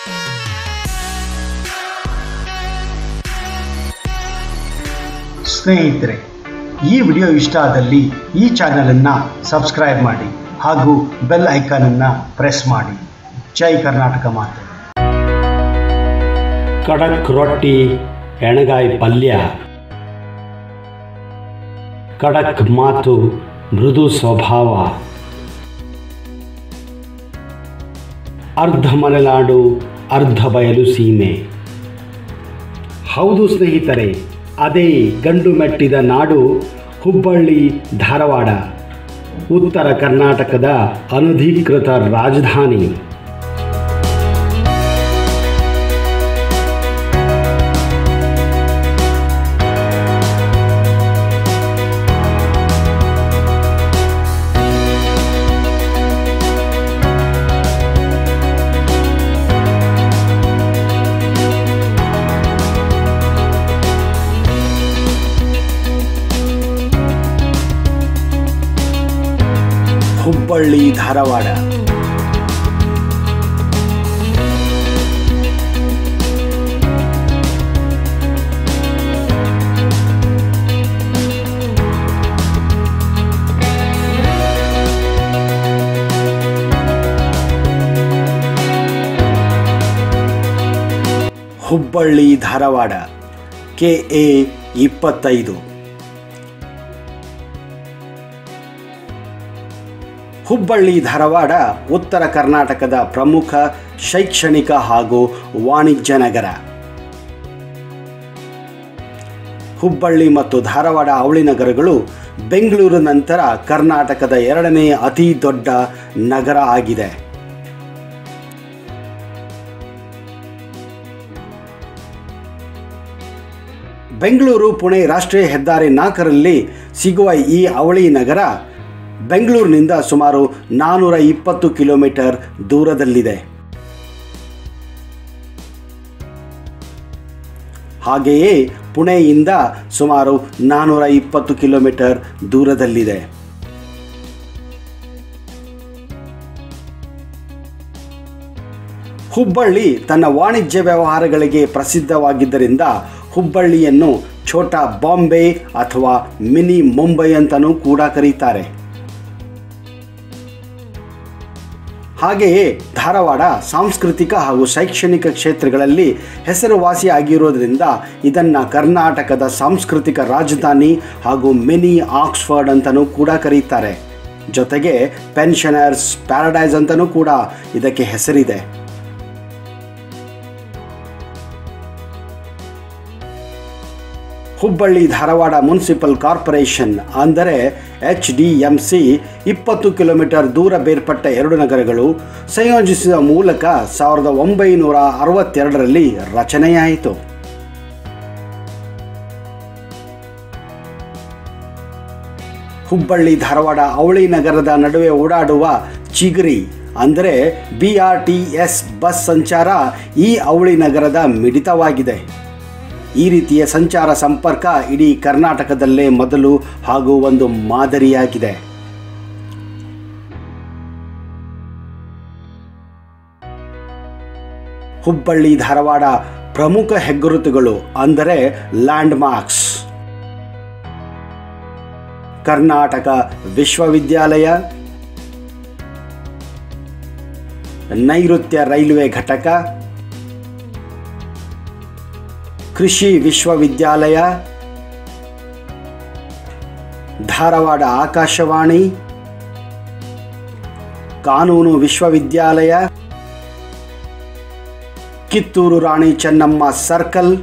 ಸ್ನೇಹಿತರೆ ಈ ವಿಡಿಯೋ ಇಷ್ಟ ಆದಲ್ಲಿ ಈ ಚಾನಲನ್ನು ಸಬ್ಸ್ಕ್ರೈಬ್ ಮಾಡಿ ಹಾಗೂ ಬೆಲ್ ಐಕಾನನ್ನು ಪ್ರೆಸ್ ಮಾಡಿ ಜೈ ಕರ್ನಾಟಕ ಮಾತೆ ಕಡಕ್ ರೊಟ್ಟಿ ಎಣಗಾಯಿ ಪಲ್ಯ ಕಡಕ್ ಮಾತು ಮೃದು ಸ್ವಭಾವ ಅರ್ಧ ಮಲೆನಾಡು ಅರ್ಧ ಬಯಲು ಸೀಮೆ ಹೌದು ಸ್ನೇಹಿತರೆ ಅದೇ ಗಂಡು ಮೆಟ್ಟಿದ ನಾಡು ಹುಬ್ಬಳ್ಳಿ ಧಾರವಾಡ ಉತ್ತರ ಕರ್ನಾಟಕದ ಅನಧಿಕೃತ ರಾಜಧಾನಿ ಹುಬ್ಬಳ್ಳಿ ಧಾರವಾಡ ಹುಬ್ಬಳ್ಳಿ ಧಾರವಾಡ ಕೆ ಎ ಇಪ್ಪತ್ತೈದು ಹುಬ್ಬಳ್ಳಿ ಧಾರವಾಡ ಉತ್ತರ ಕರ್ನಾಟಕದ ಪ್ರಮುಖ ಶೈಕ್ಷಣಿಕ ಹಾಗೂ ವಾಣಿಜ್ಯ ನಗರ ಹುಬ್ಬಳ್ಳಿ ಮತ್ತು ಧಾರವಾಡ ಅವಳಿ ನಗರಗಳು ಬೆಂಗಳೂರು ನಂತರ ಕರ್ನಾಟಕದ ಎರಡನೇ ಅತಿ ದೊಡ್ಡ ನಗರ ಆಗಿದೆ ಬೆಂಗಳೂರು ಪುಣೆ ರಾಷ್ಟ್ರೀಯ ಹೆದ್ದಾರಿ ನಾಲ್ಕರಲ್ಲಿ ಸಿಗುವ ಈ ಅವಳಿ ನಗರ ಬೆಂಗಳೂರಿನಿಂದ ಸುಮಾರು ನಾನ್ನೂರ ಇಪ್ಪತ್ತು ಕಿಲೋಮೀಟರ್ ದೂರದಲ್ಲಿದೆ ಹಾಗೆಯೇ ಪುಣೆಯಿಂದ ಸುಮಾರು ನಾನ್ನೂರ ಇಪ್ಪತ್ತು ಕಿಲೋಮೀಟರ್ ದೂರದಲ್ಲಿದೆ ಹುಬ್ಬಳ್ಳಿ ತನ್ನ ವಾಣಿಜ್ಯ ವ್ಯವಹಾರಗಳಿಗೆ ಪ್ರಸಿದ್ಧವಾಗಿದ್ದರಿಂದ ಹುಬ್ಬಳ್ಳಿಯನ್ನು ಛೋಟಾ ಬಾಂಬೆ ಅಥವಾ ಮಿನಿ ಮುಂಬೈ ಅಂತಲೂ ಕೂಡ ಕರೀತಾರೆ ಹಾಗೆಯೇ ಧಾರವಾಡ ಸಾಂಸ್ಕೃತಿಕ ಹಾಗೂ ಶೈಕ್ಷಣಿಕ ಕ್ಷೇತ್ರಗಳಲ್ಲಿ ಹೆಸರುವಾಸಿಯಾಗಿರೋದ್ರಿಂದ ಇದನ್ನು ಕರ್ನಾಟಕದ ಸಾಂಸ್ಕೃತಿಕ ರಾಜಧಾನಿ ಹಾಗೂ ಮಿನಿ ಆಕ್ಸ್ಫರ್ಡ್ ಅಂತಲೂ ಕೂಡ ಕರೀತಾರೆ ಜೊತೆಗೆ ಪೆನ್ಷನರ್ಸ್ ಪ್ಯಾರಡೈಸ್ ಅಂತಲೂ ಕೂಡ ಇದಕ್ಕೆ ಹೆಸರಿದೆ ಹುಬ್ಬಳ್ಳಿ ಧಾರವಾಡ ಮುನ್ಸಿಪಲ್ ಕಾರ್ಪೊರೇಷನ್ ಅಂದರೆ ಎಚ್ ಡಿ ಎಂ ಸಿ ಇಪ್ಪತ್ತು ಕಿಲೋಮೀಟರ್ ದೂರ ಬೇರ್ಪಟ್ಟ ಎರಡು ನಗರಗಳು ಸಂಯೋಜಿಸುವ ಮೂಲಕ ಸಾವಿರದ ಒಂಬೈನೂರ ಅರವತ್ತೆರಡರಲ್ಲಿ ರಚನೆಯಾಯಿತು ಹುಬ್ಬಳ್ಳಿ ಧಾರವಾಡ ಅವಳಿ ನಗರದ ನಡುವೆ ಓಡಾಡುವ ಚಿಗರಿ ಅಂದರೆ B R T S bus ಸಂಚಾರ ಈ ಅವಳಿ ನಗರದ ಮಿಡಿತವಾಗಿದೆ ಈ ರೀತಿಯ ಸಂಚಾರ ಸಂಪರ್ಕ ಇಡೀ ಕರ್ನಾಟಕದಲ್ಲೇ ಮೊದಲು ಹಾಗೂ ಒಂದು ಮಾದರಿಯಾಗಿದೆ ಹುಬ್ಬಳ್ಳಿ ಧಾರವಾಡ ಪ್ರಮುಖ ಹೆಗ್ಗುರುತುಗಳು ಅಂದರೆ ಲ್ಯಾಂಡ್ ಮಾರ್ಕ್ಸ್ ಕರ್ನಾಟಕ ವಿಶ್ವವಿದ್ಯಾಲಯ ನೈಋತ್ಯ ರೈಲ್ವೆ ಘಟಕ ಕೃಷಿ ವಿಶ್ವವಿದ್ಯಾಲಯ ಧಾರವಾಡ ಆಕಾಶವಾಣಿ ಕಾನೂನು ವಿಶ್ವವಿದ್ಯಾಲಯ ಕಿತ್ತೂರು ರಾಣಿ ಚೆನ್ನಮ್ಮ ಸರ್ಕಲ್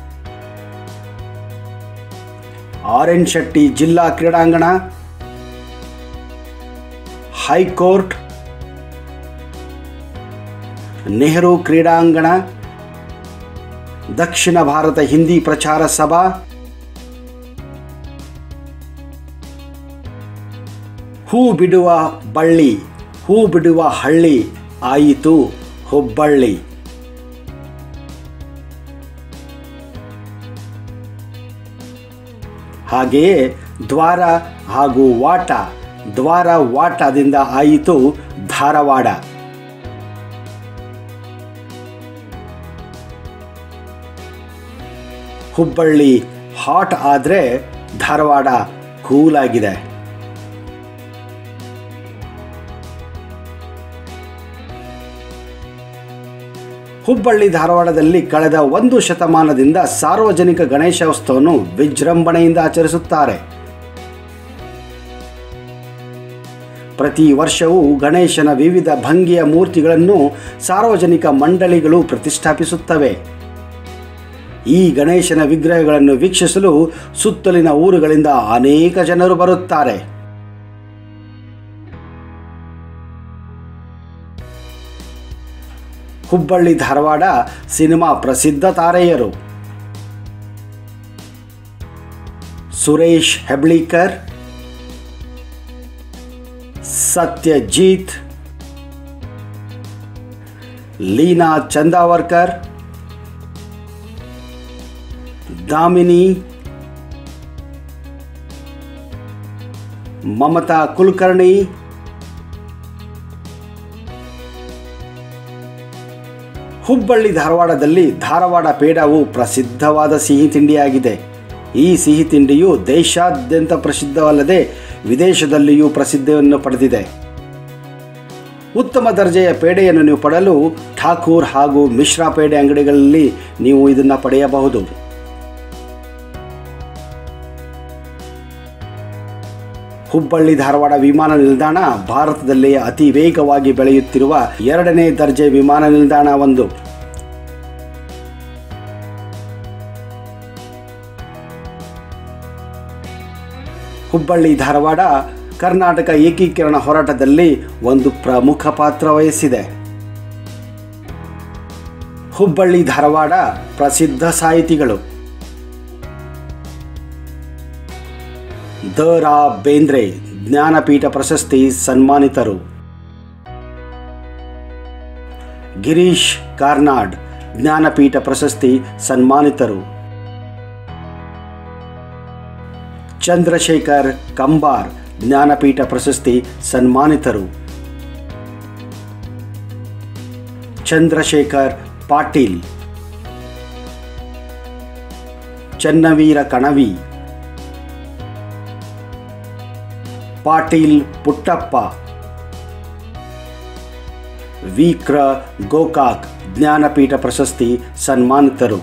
ಆರ್.ಎನ್. ಶೆಟ್ಟಿ ಜಿಲ್ಲಾ ಕ್ರೀಡಾಂಗಣ ಹೈಕೋರ್ಟ್ ನೆಹರು ಕ್ರೀಡಾಂಗಣ ದಕ್ಷಿಣ ಭಾರತ ಹಿಂದಿ ಪ್ರಚಾರ ಸಭಾ ಹೂ ಬಿಡುವ ಬಳ್ಳಿ ಹೂ ಬಿಡುವ ಹಳ್ಳಿ ಆಯಿತು ಹುಬ್ಬಳ್ಳಿ ಹಾಗೆಯೇ ದ್ವಾರ ಹಾಗೂ ವಾಟ ದ್ವಾರ ವಾಟದಿಂದ ಆಯಿತು ಧಾರವಾಡ ಹುಬ್ಬಳ್ಳಿ ಹಾಟ್ ಆದರೆ ಧಾರವಾಡ ಕೂಲ್ ಆಗಿದೆ ಹುಬ್ಬಳ್ಳಿ ಧಾರವಾಡದಲ್ಲಿ ಕಳೆದ ಒಂದು ಶತಮಾನದಿಂದ ಸಾರ್ವಜನಿಕ ಗಣೇಶೋತ್ಸವವನ್ನು ವಿಜೃಂಭಣೆಯಿಂದ ಆಚರಿಸುತ್ತಾರೆ ಪ್ರತಿ ವರ್ಷವೂ ಗಣೇಶನ ವಿವಿಧ ಭಂಗಿಯ ಮೂರ್ತಿಗಳನ್ನು ಸಾರ್ವಜನಿಕ ಮಂಡಳಿಗಳು ಪ್ರತಿಷ್ಠಾಪಿಸುತ್ತವೆ ಈ ಗಣೇಶನ ವಿಗ್ರಹಗಳನ್ನು ವೀಕ್ಷಿಸಲು ಸುತ್ತಲಿನ ಊರುಗಳಿಂದ ಅನೇಕ ಜನರು ಬರುತ್ತಾರೆ ಹುಬ್ಬಳ್ಳಿ ಧಾರವಾಡ ಸಿನಿಮಾ ಪ್ರಸಿದ್ಧ ತಾರೆಯರು ಸುರೇಶ್ ಹೆಬ್ಳೀಕರ್ ಸತ್ಯಜೀತ್ ಲೀನಾ ಚಂದಾವರ್ಕರ್ ದಾಮಿನಿ ಮಮತಾ ಕುಲಕರ್ಣಿ ಹುಬ್ಬಳ್ಳಿ ಧಾರವಾಡದಲ್ಲಿ ಧಾರವಾಡ ಪೇಡವು ಪ್ರಸಿದ್ಧವಾದ ಸಿಹಿ ತಿಂಡಿಯಾಗಿದೆ ಈ ಸಿಹಿ ತಿಂಡಿಯು ದೇಶಾದ್ಯಂತ ಪ್ರಸಿದ್ಧವಲ್ಲದೆ ವಿದೇಶದಲ್ಲಿಯೂ ಪ್ರಸಿದ್ಧಿಯನ್ನು ಪಡೆದಿದೆ ಉತ್ತಮ ದರ್ಜೆಯ ಪೇಡೆಯನ್ನು ನೀವು ಪಡೆಯಲು ಠಾಕೂರ್ ಹಾಗೂ ಮಿಶ್ರಾ ಪೇಡೆ ಅಂಗಡಿಗಳಲ್ಲಿ ನೀವು ಇದನ್ನು ಪಡೆಯಬಹುದು ಹುಬ್ಬಳ್ಳಿ ಧಾರವಾಡ ವಿಮಾನ ನಿಲ್ದಾಣ ಭಾರತದಲ್ಲಿ ಅತಿ ವೇಗವಾಗಿ ಬೆಳೆಯುತ್ತಿರುವ ಎರಡನೇ ದರ್ಜೆ ವಿಮಾನ ನಿಲ್ದಾಣ ಒಂದು ಹುಬ್ಬಳ್ಳಿ ಧಾರವಾಡ ಕರ್ನಾಟಕ ಏಕೀಕರಣ ಹೋರಾಟದಲ್ಲಿ ಒಂದು ಪ್ರಮುಖ ಪಾತ್ರ ವಹಿಸಿದೆ ಹುಬ್ಬಳ್ಳಿ ಧಾರವಾಡ ಪ್ರಸಿದ್ಧ ಸಾಹಿತಿಗಳು ದ ರಾ ಬೇಂದ್ರೆ ಜ್ಞಾನಪೀಠ ಪ್ರಶಸ್ತಿ ಸನ್ಮಾನಿತರು ಗಿರೀಶ್ ಕಾರ್ನಾಡ್ ಜ್ಞಾನಪೀಠ ಪ್ರಶಸ್ತಿ ಸನ್ಮಾನಿತರು ಚಂದ್ರಶೇಖರ್ ಕಂಬಾರ್ ಜ್ಞಾನಪೀಠ ಪ್ರಶಸ್ತಿ ಸನ್ಮಾನಿತರು ಚಂದ್ರಶೇಖರ್ ಪಾಟೀಲ್ ಚನ್ನವೀರ ಕಣವಿ ಪಾಟೀಲ್ ಪುಟ್ಟಪ್ಪ ವಿಕ್ರ ಗೋಕಾಕ್ ಜ್ಞಾನಪೀಠ ಪ್ರಶಸ್ತಿ ಸನ್ಮಾನಿತರು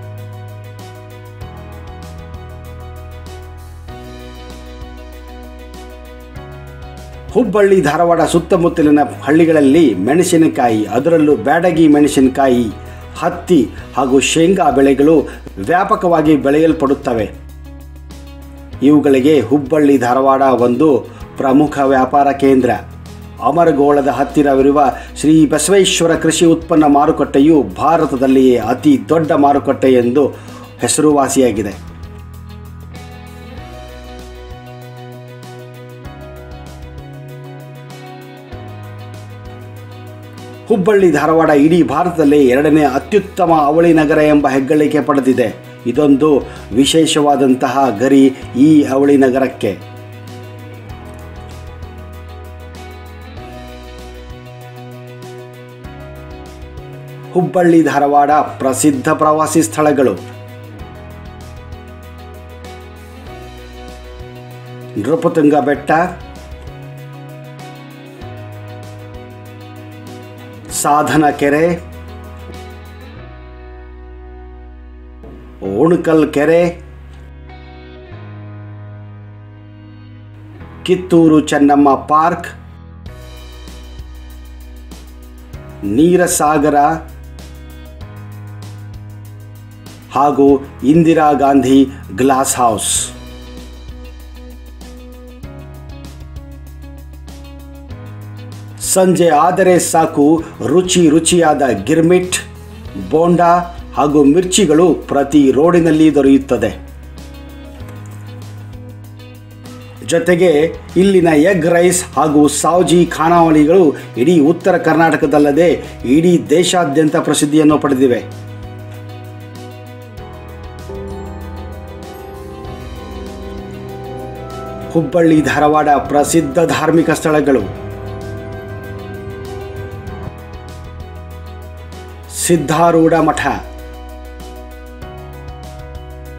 ಹುಬ್ಬಳ್ಳಿ ಧಾರವಾಡ ಸುತ್ತಮುತ್ತಲಿನ ಹಳ್ಳಿಗಳಲ್ಲಿ ಮೆಣಸಿನಕಾಯಿ ಅದರಲ್ಲೂ ಬ್ಯಾಡಗಿ ಮೆಣಸಿನಕಾಯಿ ಹತ್ತಿ ಹಾಗೂ ಶೇಂಗಾ ಬೆಳೆಗಳು ವ್ಯಾಪಕವಾಗಿ ಬೆಳೆಯಲ್ಪಡುತ್ತವೆ ಇವುಗಳಿಗೆ ಹುಬ್ಬಳ್ಳಿ ಧಾರವಾಡ ಒಂದು ಪ್ರಮುಖ ವ್ಯಾಪಾರ ಕೇಂದ್ರ ಅಮರಗೋಳದ ಹತ್ತಿರವಿರುವ ಶ್ರೀ ಬಸವೇಶ್ವರ ಕೃಷಿ ಉತ್ಪನ್ನ ಮಾರುಕಟ್ಟೆಯು ಭಾರತದಲ್ಲಿಯೇ ಅತಿ ದೊಡ್ಡ ಮಾರುಕಟ್ಟೆ ಎಂದು ಹೆಸರುವಾಸಿಯಾಗಿದೆ ಹುಬ್ಬಳ್ಳಿ ಧಾರವಾಡ ಇಡೀ ಭಾರತದಲ್ಲೇ ಎರಡನೇ ಅತ್ಯುತ್ತಮ ಅವಳಿ ನಗರ ಎಂಬ ಹೆಗ್ಗಳಿಕೆ ಪಡೆದಿದೆ ಇದೊಂದು ವಿಶೇಷವಾದಂತಹ ಗರಿ ಈ ಅವಳಿ ನಗರಕ್ಕೆ ಹುಬ್ಬಳ್ಳಿ ಧಾರವಾಡ ಪ್ರಸಿದ್ಧ ಪ್ರವಾಸಿ ಸ್ಥಳಗಳು ನೃಪತುಂಗ ಬೆಟ್ಟ ಸಾಧನ ಕೆರೆ ಉಣಕಲ್ ಕೆರೆ ಕಿತ್ತೂರು ಚೆನ್ನಮ್ಮ ಪಾರ್ಕ್ ನೀರಸಾಗರ ಹಾಗೂ ಇಂದಿರಾ ಗಾಂಧಿ ಗ್ಲಾಸ್ ಹೌಸ್ ಸಂಜೆ ಆದರೆ ಸಾಕು ರುಚಿ ರುಚಿಯಾದ ಗಿರ್ಮಿಟ್ ಬೋಂಡಾ ಹಾಗೂ ಮಿರ್ಚಿಗಳು ಪ್ರತಿ ರೋಡಿನಲ್ಲಿ ದೊರೆಯುತ್ತದೆ ಜೊತೆಗೆ ಇಲ್ಲಿನ ಎಗ್ ರೈಸ್ ಹಾಗೂ ಸಾವ್ಜಿ ಖಾನಾವಳಿಗಳು ಇಡೀ ಉತ್ತರ ಕರ್ನಾಟಕದಲ್ಲದೆ ಇಡೀ ದೇಶಾದ್ಯಂತ ಪ್ರಸಿದ್ಧಿಯನ್ನು ಪಡೆದಿವೆ ಹುಬ್ಬಳ್ಳಿ ಧಾರವಾಡ ಪ್ರಸಿದ್ಧ ಧಾರ್ಮಿಕ ಸ್ಥಳಗಳು ಸಿದ್ಧಾರೂಢ ಮಠ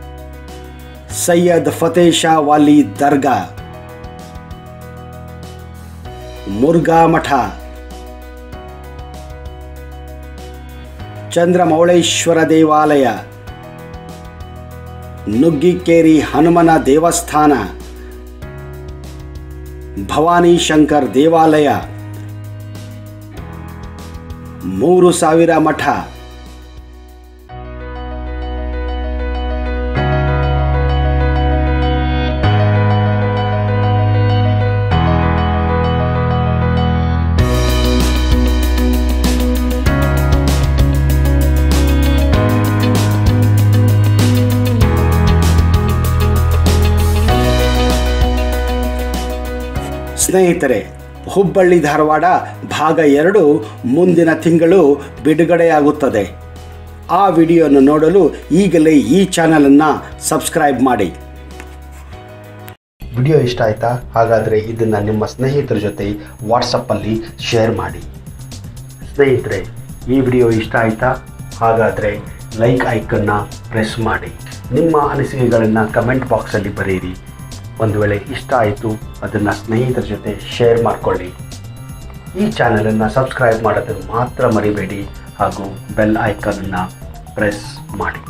ಸೈಯದ್ ಫತೇ ಶಾ ವಾಲಿ ದರ್ಗಾ ಮುರ್ಗಾ ಮಠ ಚಂದ್ರಮೌಳೇಶ್ವರ ದೇವಾಲಯ ನುಗ್ಗಿಕೇರಿ ಹನುಮನ ದೇವಸ್ಥಾನ ಭವಾನಿ ಶಂಕರ್ ದೇವಾಲಯ ಮೂರು ಸಾವಿರ ಮಠ ಸ್ನೇಹಿತರೆ ಹುಬ್ಬಳ್ಳಿ ಧಾರವಾಡ ಭಾಗ ಎರಡು ಮುಂದಿನ ತಿಂಗಳು ಬಿಡುಗಡೆಯಾಗುತ್ತದೆ ಆ ವಿಡಿಯೋನ ನೋಡಲು ಈಗಲೇ ಈ ಚಾನಲನ್ನು ಸಬ್ಸ್ಕ್ರೈಬ್ ಮಾಡಿ ವಿಡಿಯೋ ಇಷ್ಟ ಆಯ್ತಾ ಹಾಗಾದರೆ ಇದನ್ನು ನಿಮ್ಮ ಸ್ನೇಹಿತರ ಜೊತೆ ವಾಟ್ಸಪ್ಪಲ್ಲಿ ಶೇರ್ ಮಾಡಿ ಸ್ನೇಹಿತರೆ ಈ ವಿಡಿಯೋ ಇಷ್ಟ ಆಯ್ತಾ ಹಾಗಾದರೆ ಲೈಕ್ ಐಕನ್ನ ಪ್ರೆಸ್ ಮಾಡಿ ನಿಮ್ಮ ಅನಿಸಿಕೆಗಳನ್ನು ಕಮೆಂಟ್ ಬಾಕ್ಸಲ್ಲಿ ಬರೆಯಿರಿ ಒಂದು ವೇಳೆ ಇಷ್ಟ ಆಯಿತು ಅದನ್ನು ಸ್ನೇಹಿತರ ಜೊತೆ ಶೇರ್ ಮಾಡಿಕೊಳ್ಳಿ ಈ ಚಾನಲನ್ನು ಸಬ್ಸ್ಕ್ರೈಬ್ ಮಾಡೋದನ್ನು ಮಾತ್ರ ಮರಿಬೇಡಿ ಹಾಗೂ ಬೆಲ್ ಐಕನನ್ನು ಪ್ರೆಸ್ ಮಾಡಿ